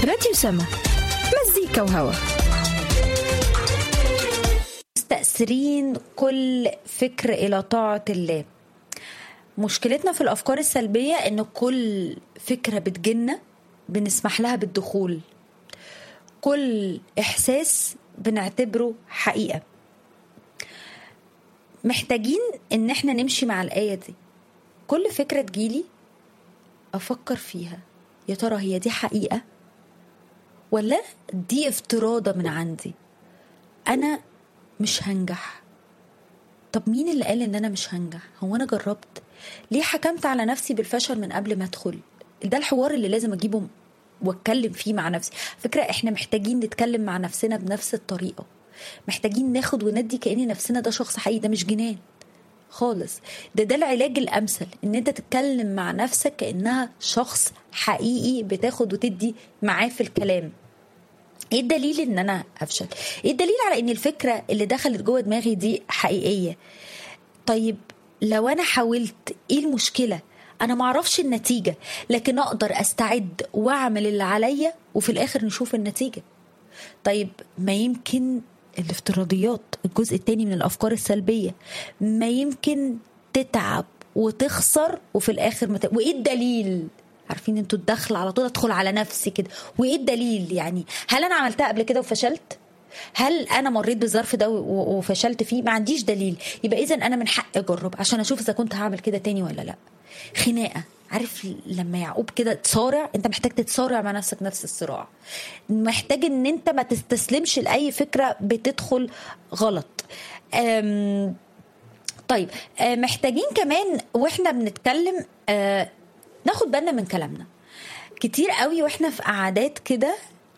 راديو سما مزيكا وهوا مستأثرين كل فكر إلى طاعة الله مشكلتنا في الأفكار السلبية إن كل فكرة بتجينا بنسمح لها بالدخول كل إحساس بنعتبره حقيقة محتاجين إن احنا نمشي مع الآية دي كل فكرة تجيلي أفكر فيها يا ترى هي دي حقيقة ولا دي افتراضة من عندي أنا مش هنجح طب مين اللي قال ان انا مش هنجح هو انا جربت ليه حكمت على نفسي بالفشل من قبل ما ادخل ده الحوار اللي لازم اجيبه واتكلم فيه مع نفسي فكرة احنا محتاجين نتكلم مع نفسنا بنفس الطريقة محتاجين ناخد وندي كأن نفسنا ده شخص حقيقي ده مش جنان خالص ده ده العلاج الامثل ان انت تتكلم مع نفسك كانها شخص حقيقي بتاخد وتدي معاه في الكلام ايه الدليل ان انا افشل ايه الدليل على ان الفكره اللي دخلت جوه دماغي دي حقيقيه طيب لو انا حاولت ايه المشكله انا معرفش النتيجه لكن اقدر استعد واعمل اللي عليا وفي الاخر نشوف النتيجه طيب ما يمكن الافتراضيات الجزء التاني من الافكار السلبيه ما يمكن تتعب وتخسر وفي الاخر مت... وايه الدليل عارفين انتوا الدخل على طول ادخل على نفسي كده وايه الدليل يعني هل انا عملتها قبل كده وفشلت هل انا مريت بالظرف ده وفشلت فيه ما عنديش دليل يبقى اذا انا من حق اجرب عشان اشوف اذا كنت هعمل كده تاني ولا لا خناقه عارف لما يعقوب كده تصارع انت محتاج تتصارع مع نفسك نفس الصراع محتاج ان انت ما تستسلمش لاي فكره بتدخل غلط أم طيب محتاجين كمان واحنا بنتكلم أه ناخد بالنا من كلامنا كتير قوي واحنا في قعدات كده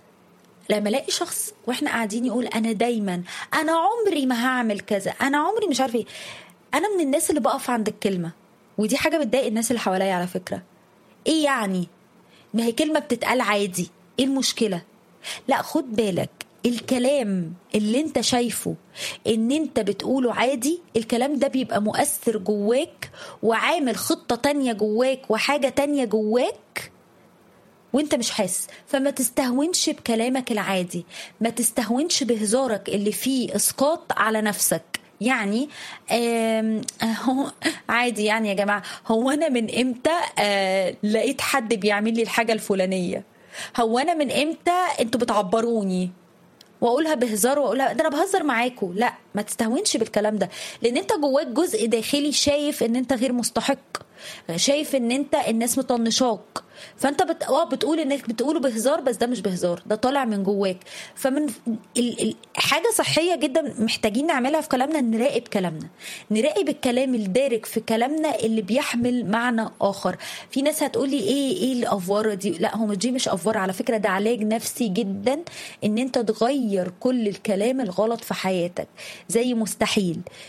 لما الاقي شخص واحنا قاعدين يقول انا دايما انا عمري ما هعمل كذا انا عمري مش عارفه ايه انا من الناس اللي بقف عند الكلمه ودي حاجه بتضايق الناس اللي حواليا على فكره ايه يعني ما هي كلمه بتتقال عادي ايه المشكله لا خد بالك الكلام اللي انت شايفه ان انت بتقوله عادي الكلام ده بيبقى مؤثر جواك وعامل خطة تانية جواك وحاجة تانية جواك وانت مش حاسس فما تستهونش بكلامك العادي ما تستهونش بهزارك اللي فيه اسقاط على نفسك يعني هو عادي يعني يا جماعة هو أنا من إمتى لقيت حد بيعمل لي الحاجة الفلانية هو أنا من إمتى أنتوا بتعبروني واقولها بهزار واقولها ده انا بهزر معاكم لا ما تستهونش بالكلام ده لان انت جواك جزء داخلي شايف ان انت غير مستحق شايف ان انت الناس مطنشاك فانت بت... اه بتقول انك بتقوله بهزار بس ده مش بهزار ده طالع من جواك فمن ال... ال... حاجه صحيه جدا محتاجين نعملها في كلامنا نراقب كلامنا نراقب الكلام الدارج في كلامنا اللي بيحمل معنى اخر في ناس هتقولي ايه ايه الافواره دي لا هو دي مش افواره على فكره ده علاج نفسي جدا ان انت تغير كل الكلام الغلط في حياتك زي مستحيل